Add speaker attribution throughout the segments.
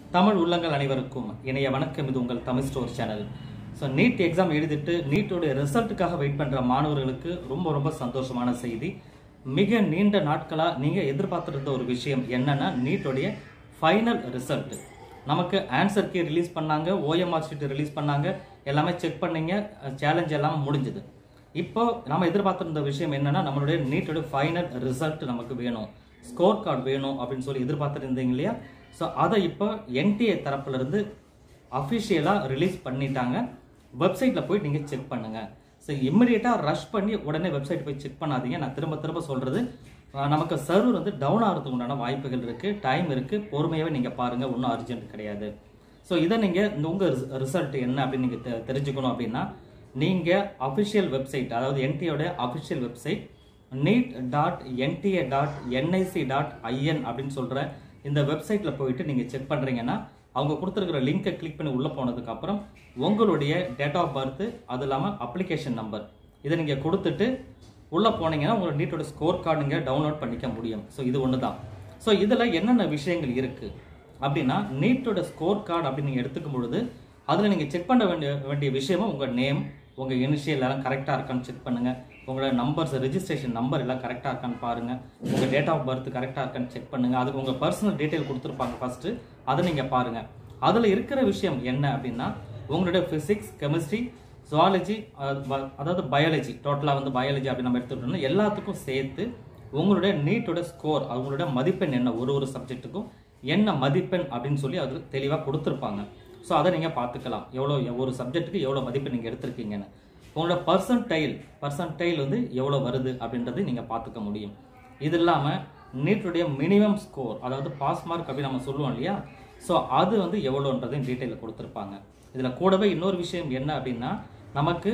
Speaker 1: தமிழ் உள்ளங்கள் அனைவருக்கும் இணைய வணக்கம் இது உங்கள் Tamil store channel so NEET exam எழுதிட்டு நீட்டோடைய ரிசல்ட்டுக்காக வெயிட் பண்ணுற மாணவர்களுக்கு ரொம்ப ரொம்ப சந்தோஷமான செய்தி மிக நீண்ட நாட்களாக நீங்கள் எதிர்பார்த்துருந்த ஒரு விஷயம் என்னன்னா நீட்டோடைய ஃபைனல் ரிசல்ட் நமக்கு ஆன்சர் கீ ரிலீஸ் பண்ணாங்க ஓஎம்ஆர் ஷீட் ரிலீஸ் பண்ணாங்க எல்லாமே செக் பண்ணீங்க சேலஞ்ச் எல்லாம் முடிஞ்சுது இப்போ நம்ம எதிர்பார்த்திருந்த விஷயம் என்னன்னா நம்மளுடைய நீட்டோட ஃபைனல் ரிசல்ட் நமக்கு வேணும் ஸ்கோர் கார்டு வேணும் அப்படின்னு சொல்லி எதிர்பார்த்துட்டு இருந்தீங்க இல்லையா ஸோ அதை இப்போ என்டிஏ தரப்புல இருந்து அஃபிஷியலாக ரிலீஸ் பண்ணிட்டாங்க வெப்சைட்டில் போய் நீங்கள் செக் பண்ணுங்க ஸோ இம்மிடியட்டாக ரஷ் பண்ணி உடனே வெப்சைட் போய் செக் பண்ணாதீங்க நான் திரும்ப திரும்ப சொல்கிறது நமக்கு சர்வர் வந்து டவுன் ஆகிறதுக்கு உண்டான வாய்ப்புகள் இருக்குது டைம் இருக்குது பொறுமையாகவே நீங்கள் பாருங்கள் ஒன்றும் அர்ஜென்ட் கிடையாது ஸோ இதை நீங்கள் இந்த உங்கள் ரிசல்ட் என்ன அப்படின்னு நீங்கள் தெ- தெரிஞ்சுக்கணும் அப்படின்னா நீங்கள் அஃபிஷியல் வெப்சைட் அதாவது என்டியோட official website NEET dot NTA dot NIC dot IN அப்படின்னு சொல்கிற இந்த வெப்சைட்டில் போயிட்டு நீங்கள் செக் பண்ணுறீங்கன்னா அவங்க கொடுத்துருக்கிற லிங்கை கிளிக் பண்ணி உள்ளே போனதுக்கப்புறம் உங்களுடைய டேட் ஆஃப் பர்த் அது இல்லாமல் அப்ளிகேஷன் நம்பர் இதை நீங்கள் கொடுத்துட்டு உள்ளே போனீங்கன்னா உங்களோட நீட்டோட ஸ்கோர் கார்டு நீங்கள் டவுன்லோட் பண்ணிக்க முடியும் ஸோ இது ஒன்று தான் ஸோ இதில் என்னென்ன விஷயங்கள் இருக்குது அப்படின்னா நீட்டோட ஸ்கோர் கார்டு அப்படின்னு நீங்கள் எடுத்துக்கும் பொழுது அதில் நீங்கள் செக் பண்ண வேண்டிய வேண்டிய விஷயமும் உங்கள் நேம் உங்கள் இனிஷியல் எல்லாம் கரெக்டாக இருக்கான்னு செக் பண்ணுங்கள் உங்களோட நம்பர்ஸ் ரெஜிஸ்ட்ரேஷன் நம்பர் எல்லாம் கரெக்டாக இருக்கான்னு பாருங்கள் உங்கள் டேட் ஆஃப் பர்த் கரெக்டாக இருக்கான்னு செக் பண்ணுங்கள் அதுக்கு உங்கள் பர்சனல் டீட்டெயில் கொடுத்துருப்பாங்க ஃபஸ்ட்டு அதை நீங்கள் பாருங்கள் அதில் இருக்கிற விஷயம் என்ன அப்படின்னா உங்களுடைய ஃபிசிக்ஸ் கெமிஸ்ட்ரி ஜுவாலஜி அதாவது பயாலஜி டோட்டலாக வந்து பயாலஜி அப்படின்னு நம்ம எடுத்துக்கிட்டோம்னா எல்லாத்துக்கும் சேர்த்து உங்களுடைய நீட்டோட ஸ்கோர் அவங்களோட மதிப்பெண் என்ன ஒரு ஒரு சப்ஜெக்ட்டுக்கும் என்ன மதிப்பெண் அப்படின்னு சொல்லி அது தெளிவாக கொடுத்துருப்பாங்க ஸோ அதை நீங்கள் பார்த்துக்கலாம் எவ்வளோ ஒரு சப்ஜெக்ட்டுக்கு எவ்வளோ மதிப்பெண் நீங்கள் எடுத்திருக்கீங்கன்னு உங்களோட பர்சன்டைல் பர்சன்டைல் வந்து எவ்வளோ வருது அப்படின்றது நீங்கள் பார்த்துக்க முடியும் இது இல்லாமல் நீட்டுடைய மினிமம் ஸ்கோர் அதாவது பாஸ் மார்க் அப்படின்னு நம்ம சொல்லுவோம் இல்லையா ஸோ அது வந்து எவ்வளோன்றதையும் டீட்டெயிலில் கொடுத்துருப்பாங்க இதில் கூடவே இன்னொரு விஷயம் என்ன அப்படின்னா நமக்கு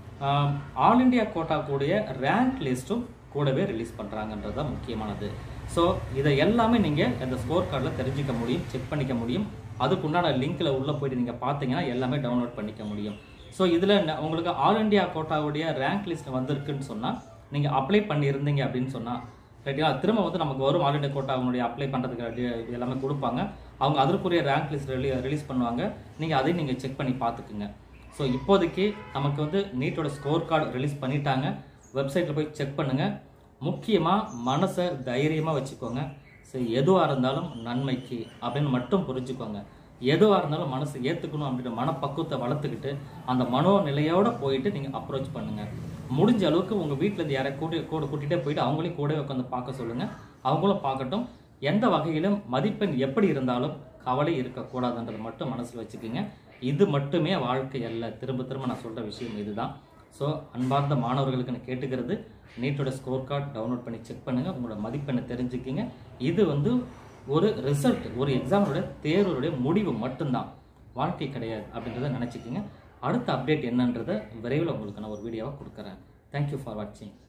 Speaker 1: ஆல் இண்டியா கோட்டா கூடிய ரேங்க் லிஸ்ட்டும் கூடவே ரிலீஸ் பண்ணுறாங்கன்றது தான் முக்கியமானது ஸோ இதை எல்லாமே நீங்கள் அந்த ஸ்கோர் கார்டில் தெரிஞ்சுக்க முடியும் செக் பண்ணிக்க முடியும் அதுக்குண்டான லிங்க்கில் உள்ளே போயிட்டு நீங்கள் பார்த்தீங்கன்னா எல்லாமே டவுன்லோட் பண்ணிக்க முடியும் ஸோ இதில் உங்களுக்கு ஆல் இண்டியா கோட்டாவுடைய ரேங்க் லிஸ்ட் வந்திருக்குன்னு சொன்னால் நீங்கள் அப்ளை பண்ணியிருந்தீங்க அப்படின்னு சொன்னால் ரைட்டுங்களா திரும்ப வந்து நமக்கு வரும் ஆல் இண்டியா கோட்டா அவங்களுடைய அப்ளை பண்ணுறதுக்கு ரெடி- எல்லாமே கொடுப்பாங்க அவங்க அதற்குரிய ரேங்க் லிஸ்ட் ரிலீ ரிலீஸ் பண்ணுவாங்க நீங்கள் அதையும் நீங்கள் செக் பண்ணி பார்த்துக்குங்க ஸோ இப்போதைக்கு நமக்கு வந்து நீட்டோட ஸ்கோர் கார்டு ரிலீஸ் பண்ணிட்டாங்க வெப்சைட்டில் போய் செக் பண்ணுங்கள் முக்கியமாக மனசை தைரியமாக வச்சுக்கோங்க ஸோ எதுவாக இருந்தாலும் நன்மைக்கு அப்படின்னு மட்டும் புரிஞ்சுக்கோங்க எதுவாக இருந்தாலும் மனசு ஏற்றுக்கணும் அப்படின்ற மனப்பக்குவத்தை வளர்த்துக்கிட்டு அந்த மனோநிலையோட போயிட்டு நீங்கள் அப்ரோச் பண்ணுங்கள் முடிஞ்ச அளவுக்கு உங்கள் வீட்டிலேருந்து யாரை கூட்டி கூட கூட்டிகிட்டே போயிட்டு அவங்களையும் கூடவே உட்காந்து பார்க்க சொல்லுங்கள் அவங்களும் பார்க்கட்டும் எந்த வகையிலும் மதிப்பெண் எப்படி இருந்தாலும் கவலை இருக்கக்கூடாதுன்றதை மட்டும் மனசில் வச்சுக்கோங்க இது மட்டுமே வாழ்க்கை அல்ல திரும்ப திரும்ப நான் சொல்கிற விஷயம் இதுதான் ஸோ அன்பார்ந்த மாணவர்களுக்கு நான் கேட்டுக்கிறது நீட்டோட ஸ்கோர் கார்டு டவுன்லோட் பண்ணி செக் பண்ணுங்கள் உங்களோட மதிப்பெண்ணை தெரிஞ்சுக்கிங்க இது வந்து ஒரு ரிசல்ட் ஒரு எக்ஸாமோட தேர்வுடைய முடிவு மட்டும்தான் வாழ்க்கை கிடையாது அப்படின்றத நினச்சிக்கிங்க அடுத்த அப்டேட் என்னன்றதை விரைவில் உங்களுக்கு நான் ஒரு வீடியோவாக கொடுக்குறேன் தேங்க்யூ ஃபார் வாட்சிங்